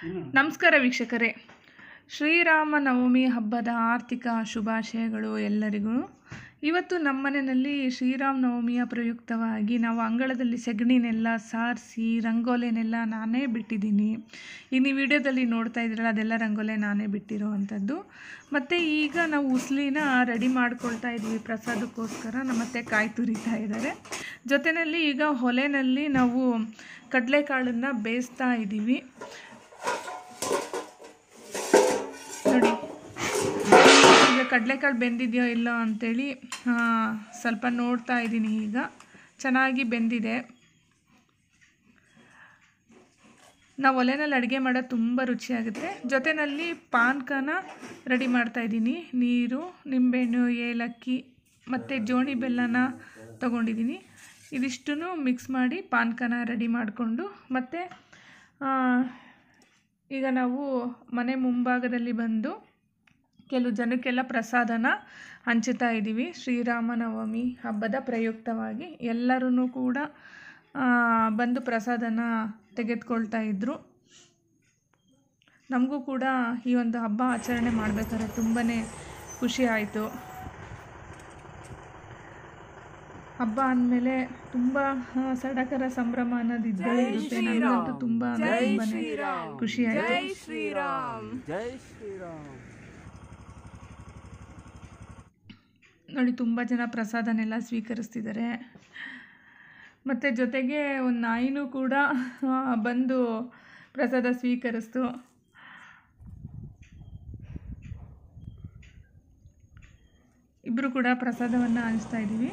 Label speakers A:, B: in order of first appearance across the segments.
A: ನಮಸ್ಕಾರ ವೀಕ್ಷಕರೇ ಶ್ರೀರಾಮ ನವಮಿ ಹಬ್ಬದ ಆರ್ಥಿಕ ಶುಭಾಶಯಗಳು ಎಲ್ಲರಿಗೂ ಇವತ್ತು ನಮ್ಮನೆಯಲ್ಲಿ ಶ್ರೀರಾಮ ನವಮಿಯ ಪ್ರಯುಕ್ತವಾಗಿ ನಾವು ಅಂಗಳದಲ್ಲಿ ಸೆಗಣಿನೆಲ್ಲ ಸಾರಿಸಿ ರಂಗೋಲೆನೆಲ್ಲ ನಾನೇ ಬಿಟ್ಟಿದ್ದೀನಿ ಇನ್ನು ಈ ವಿಡಿಯೋದಲ್ಲಿ ನೋಡ್ತಾ ಇದ್ದೀರಲ್ಲ ಅದೆಲ್ಲ ರಂಗೋಲೆ ನಾನೇ ಬಿಟ್ಟಿರೋ ಅಂಥದ್ದು ಮತ್ತು ಈಗ ನಾವು ಉಸ್ಲಿನ ರೆಡಿ ಮಾಡ್ಕೊಳ್ತಾ ಇದ್ವಿ ಪ್ರಸಾದಕ್ಕೋಸ್ಕರ ನಮ್ಮತ್ತೆ ಕಾಯಿ ತುರಿತಾ ಇದ್ದಾರೆ ಜೊತೆಯಲ್ಲಿ ಈಗ ಹೊಲೆನಲ್ಲಿ ನಾವು ಕಡಲೆಕಾಳನ್ನು ಬೇಯಿಸ್ತಾ ಇದ್ದೀವಿ ನೋಡಿ ಈಗ ಕಡಲೆಕಾಳು ಬೆಂದಿದೆಯೋ ಇಲ್ಲೋ ಅಂಥೇಳಿ ಆ, ಸ್ವಲ್ಪ ನೋಡ್ತಾ ಇದ್ದೀನಿ ಈಗ ಚೆನ್ನಾಗಿ ಬೆಂದಿದೆ ನಾವು ಒಲೆನಲ್ಲಿ ಅಡುಗೆ ಮಾಡೋದು ತುಂಬ ರುಚಿಯಾಗುತ್ತೆ ಜೊತೆಯಲ್ಲಿ ಪಾನ್ಕನ ರೆಡಿ ಮಾಡ್ತಾ ಇದ್ದೀನಿ ನೀರು ನಿಂಬೆಹಣ್ಣು ಏಲಕ್ಕಿ ಮತ್ತು ಜೋಣಿ ಬೆಲ್ಲನ ತೊಗೊಂಡಿದ್ದೀನಿ ಇದಿಷ್ಟನ್ನು ಮಿಕ್ಸ್ ಮಾಡಿ ಪಾನ್ಕನ ರೆಡಿ ಮಾಡಿಕೊಂಡು ಮತ್ತು ಈಗ ನಾವು ಮನೆ ಮುಂಭಾಗದಲ್ಲಿ ಬಂದು ಕೆಲವು ಜನಕ್ಕೆಲ್ಲ ಪ್ರಸಾದನ ಹಂಚುತ್ತಾ ಇದ್ದೀವಿ ಶ್ರೀರಾಮನವಮಿ ಹಬ್ಬದ ಪ್ರಯುಕ್ತವಾಗಿ ಎಲ್ಲರೂ ಕೂಡ ಆ, ಬಂದು ಪ್ರಸಾದನ ತೆಗೆದುಕೊಳ್ತಾ ಇದ್ದರು ನಮಗೂ ಕೂಡ ಈ ಒಂದು ಹಬ್ಬ ಆಚರಣೆ ಮಾಡಬೇಕಾದ್ರೆ ತುಂಬಾ ಖುಷಿ ಆಯಿತು ಹಬ್ಬ ಅಂದಮೇಲೆ ತುಂಬ ಆ, ಸಡಗರ ಸಂಭ್ರಮ ಅನ್ನೋದು ಇದ್ದೇ ಇರುತ್ತೆ ನನಗಂತೂ ತುಂಬ ಅಂದರೆ ತುಂಬಾನೇ ಖುಷಿ ಆಯಿತು
B: ಜೈ ಶ್ರೀರಾಮ್
A: ನೋಡಿ ತುಂಬ ಜನ ಪ್ರಸಾದನೆಲ್ಲ ಸ್ವೀಕರಿಸ್ತಿದ್ದಾರೆ ಮತ್ತು ಜೊತೆಗೆ ಒಂದು ನಾಯಿನೂ ಕೂಡ ಆ, ಬಂದು ಪ್ರಸಾದ ಸ್ವೀಕರಿಸ್ತು ಇಬ್ಬರು ಕೂಡ ಪ್ರಸಾದವನ್ನು ಹಂಚ್ತಾ ಇದ್ದೀವಿ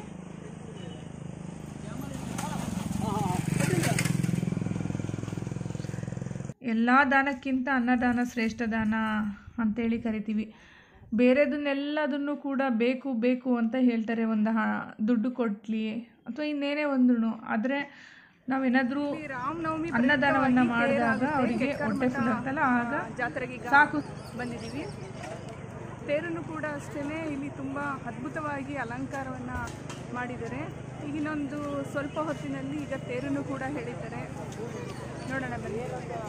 A: ಎಲ್ಲ ದಾನಕ್ಕಿಂತ ಅನ್ನದಾನ ಶ್ರೇಷ್ಠ ದಾನ ಅಂತೇಳಿ ಕರಿತೀವಿ ಬೇರೆದನ್ನೆಲ್ಲದನ್ನು ಕೂಡ ಬೇಕು ಬೇಕು ಅಂತ ಹೇಳ್ತಾರೆ ಒಂದು ಹ ದುಡ್ಡು ಕೊಡ್ಲಿ ಅಥವಾ ಇನ್ನೇನೇ ಒಂದು ಆದರೆ ನಾವೇನಾದರೂ
C: ರಾಮನವಮಿ
A: ಅನ್ನದಾನವನ್ನು ಮಾಡಿದಾಗ ಅವರಿಗೆ ಹೊಟ್ಟೆ ಫುಲ್ಲತ್ತಲ್ಲ ಆಗ
C: ಜಾತ್ರೆಗೆ ಈಗ
A: ಸಾಕು
C: ಬಂದಿದ್ದೀವಿ ತೇರನ್ನು ಕೂಡ ಅಷ್ಟೇ ಇಲ್ಲಿ ತುಂಬ ಅದ್ಭುತವಾಗಿ ಅಲಂಕಾರವನ್ನು ಮಾಡಿದ್ದಾರೆ ಈಗ ಇನ್ನೊಂದು ಸ್ವಲ್ಪ ಹೊತ್ತಿನಲ್ಲಿ ಈಗ ತೇರನ್ನು ಕೂಡ ಹೇಳಿದ್ದಾರೆ ನೋಡೋಣ ಬನ್ನಿ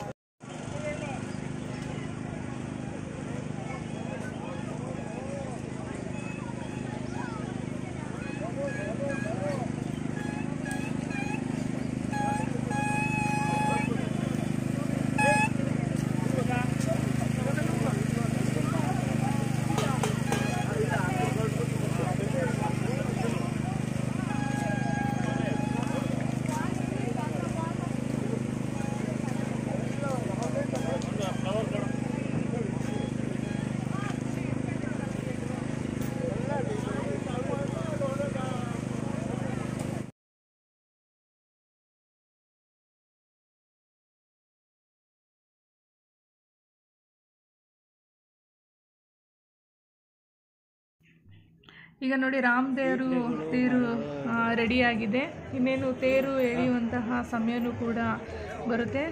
A: ಈಗ ನೋಡಿ ರಾಮದೇವರು ತೇರು ರೆಡಿಯಾಗಿದೆ ಇನ್ನೇನು ತೇರು ಎಳೆಯುವಂತಹ ಸಮಯನೂ ಕೂಡ ಬರುತ್ತೆ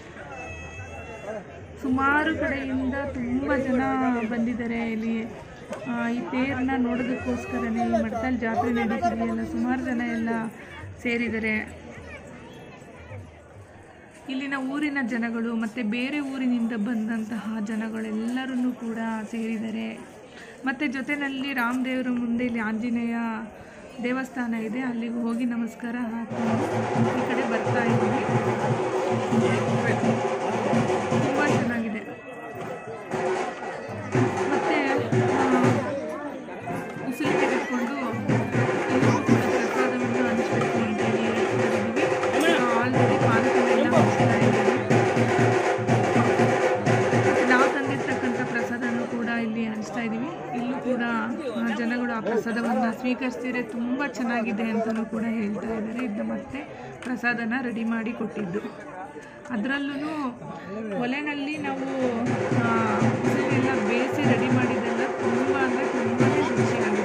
A: ಸುಮಾರು ಕಡೆಯಿಂದ ತುಂಬ ಜನ ಬಂದಿದ್ದಾರೆ ಇಲ್ಲಿ ಆ, ಈ ತೇರನ್ನ ನೋಡೋದಕ್ಕೋಸ್ಕರನೇ ಈ ಮಠದಲ್ಲಿ ಜಾತ್ರೆ ನಡೀತಿದೆಯಲ್ಲ ಸುಮಾರು ಜನ ಎಲ್ಲ ಸೇರಿದ್ದಾರೆ ಇಲ್ಲಿನ ಊರಿನ ಜನಗಳು ಮತ್ತು ಬೇರೆ ಊರಿನಿಂದ ಬಂದಂತಹ ಜನಗಳೆಲ್ಲರೂ ಕೂಡ ಸೇರಿದ್ದಾರೆ ಮತ್ತು ಜೊತೆಯಲ್ಲಿ ರಾಮದೇವರ ಮುಂದೆ ಇಲ್ಲಿ ಆಂಜನೇಯ ದೇವಸ್ಥಾನ ಇದೆ ಅಲ್ಲಿಗೆ ಹೋಗಿ ನಮಸ್ಕಾರ ಹಾಕೊಂಡು ಈ ಕಡೆ ಬರ್ತಾ ಇದ್ದೀವಿ ತುಂಬ ಚೆನ್ನಾಗಿದೆ ಮತ್ತು ಉಸಿರು ತೆಗೆದುಕೊಂಡು ಎಲ್ಲರೂ ಕೂಡ ಪ್ರಸಾದವನ್ನು ಹಂಚಬೇಕು ಅಂತೇಳಿ ಹೇಳ್ಕೊಂಡಿದ್ದೀವಿ ಆಲ್ರೆಡಿ ಪಾನಕನೆಲ್ಲ ಹಂಚ್ತಾ ಇದ್ದೀವಿ ನಾವು ತಂದಿರ್ತಕ್ಕಂಥ ಪ್ರಸಾದನೂ ಕೂಡ ಇಲ್ಲಿ ಹಂಚ್ತಾ ಇದ್ದೀವಿ ಇಲ್ಲೂ ಕೂಡ ಆ, ಜನಗಳು ಆ ಪ್ರಸಾದವನ್ನು ಸ್ವೀಕರಿಸ್ತಿದ್ರೆ ತುಂಬ ಚೆನ್ನಾಗಿದೆ ಅಂತಲೂ ಕೂಡ ಹೇಳ್ತಾ ಇದ್ದಾರೆ ಇದು ಮತ್ತೆ ಪ್ರಸಾದನ ರೆಡಿ ಮಾಡಿ ಕೊಟ್ಟಿದ್ದು ಅದರಲ್ಲೂ ಒಲೆನಲ್ಲಿ ನಾವು ಆ, ಉಸಿರೆಲ್ಲ ಬೇಯಿಸಿ ರೆಡಿ ಮಾಡಿದ್ದೆಲ್ಲ ತುಂಬ ಅಂದರೆ ತುಂಬಾ ರುಚಿಯಾಗಿದೆ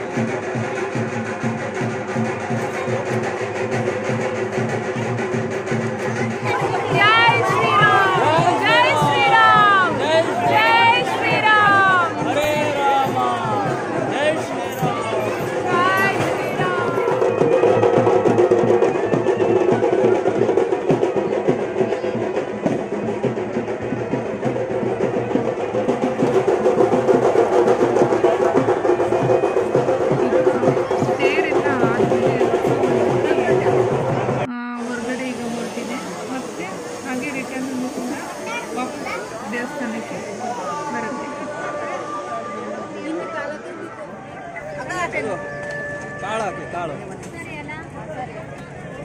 C: ಜೈ ಶ್ರೀರಾಮ್ ಜೈ ಶ್ರೀರಾಮ್ ಜೈ ಶ್ರೀರಾಮ್
B: ಹರೇ ರಾಮ ಜೈ ಶ್ರೀರಾಮ್
C: ಜೈ ಶ್ರೀರಾಮ್
B: ಜೈ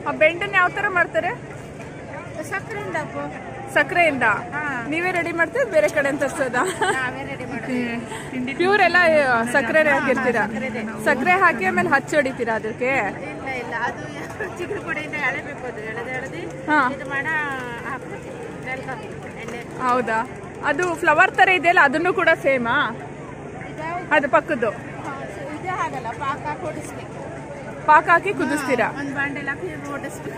C: ಆ ಬೆಂಡನ್ನ ಯಾವ ಥರ ಮಾಡ್ತಾರೆ
D: ಸಕ್ಕರೆಯಿಂದ ಅಪ್ಪು
C: ಸಕ್ಕರೆಯಿಂದ ನೀವೇ ರೆಡಿ ಮಾಡ್ತೀವಿ ಬೇರೆ ಕಡೆ ತರ್ಸೋದಾ
D: ನಾವೇ ರೆಡಿ
A: ಮತ್ತೆ ತಿಂಡಿ
C: ಪ್ಯೂರ್ ಎಲ್ಲ ಸಕ್ಕರೆ ಹಾಕಿರ್ತೀರಾ ಸಕ್ಕರೆ ಹಾಕಿ ಆಮೇಲೆ ಹಚ್ಚಿ ಹೊಡಿತೀರಾ ಅದಕ್ಕೆ
D: ಇಲ್ಲ ಇಲ್ಲ ಅದು ಚಿಗುರು ಪುಡಿಯಿಂದ ಎಳೆಬೇಕು ಅದು ಎಳೆದು ಎಳೆದು
C: ಹಾ
D: ಇದು ಮಾಡ ಹಾಕ್ಬೇಕು ವೆಲ್ಕಮ್ ಎಣ್ಣೆ
C: ಹೌದಾ ಅದು ಫ್ಲವರ್ ಥರ ಇದೆಯಲ್ಲ ಅದನ್ನು ಕೂಡ ಸೇಮಾ
D: ಇದು
C: ಅದು ಪಕ್ಕದ್ದು
D: ಇದು ಹಾಗಲ್ಲ ಪಾಕ ಕೊಡಿಸ್ಬೇಕು
C: ಪಾಕ ಹಾಕಿ ಕುದಿಸ್ತೀರಾ
D: ಒಂದು ಬಾಂಡೆಲ್ ಹಾಕಿ ಓಡಿಸ್ಬೇಕು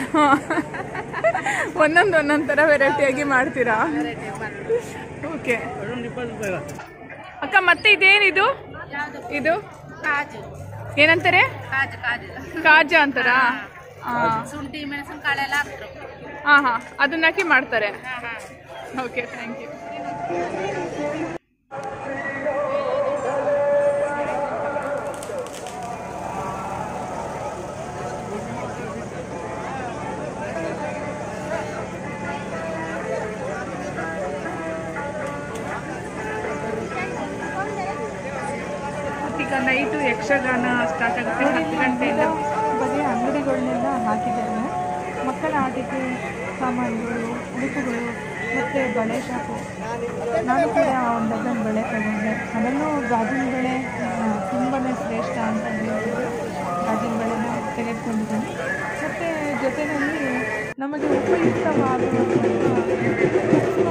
C: ಒಂದೊಂದು ಒಂದೊಂದು ಥರ ವೆರೈಟಿಯಾಗಿ ಮಾಡ್ತೀರಾ
D: ರೆಡಿ ಮಾಡಿ
C: ಓಕೆ ಅಕ್ಕ ಮತ್ತೆ ಇದೇನಿದು
D: ಯಾವುದು
C: ಇದು
D: ಕಾಜು
C: ಏನಂತಾರೆ
D: ಕಾಜು ಕಾಜು
C: ಕಾಜ ಅಂತಾರಾ
D: ಶುಂಠಿ ಮೆಣಸಿನಕಾಳು ಎಲ್ಲ ಹಾಕ್ತರು
C: ಹಾಂ ಹಾಂ ಅದನ್ನ ಹಾಕಿ ಮಾಡ್ತಾರೆ
D: ಹಾಂ ಹಾಂ
C: ಓಕೆ ಥ್ಯಾಂಕ್ ಯು ಈಗ ನೈಟು ಯಕ್ಷಗಾನ ಸ್ಟಾರ್ಟ್ ಆಗುತ್ತೆ ಹತ್ತು ಗಂಟೆಯಿಂದ ಬರೀ ಅಂಗಡಿಗಳನ್ನೆಲ್ಲ ಹಾಕಿದ್ದಾರೆ ಮಕ್ಕಳ ಆಟಿಕೆ ಸಾಮಾನುಗಳು ಉಡುಪುಗಳು ಮತ್ತು ಬಳೆ ಶಾಪು ನಾನು ಕೂಡ ಒಂದು ಡಜನ್ ಬಳೆ ತಗೊಂಡೆ ಅದರಲ್ಲೂ ಗಾಜಿನ ಬಳೆ ತುಂಬಾ ಶ್ರೇಷ್ಠ ಅಂತ ಹೇಳ್ತಿದ್ರು ಗಾಜಿನ ಬಳೆನ ತೆಗೆದುಕೊಂಡಿದ್ದೀನಿ ಮತ್ತು ಜೊತೆಯಲ್ಲಿ ನಮಗೆ ಉಪಯುಕ್ತವಾಗುವಂತಹ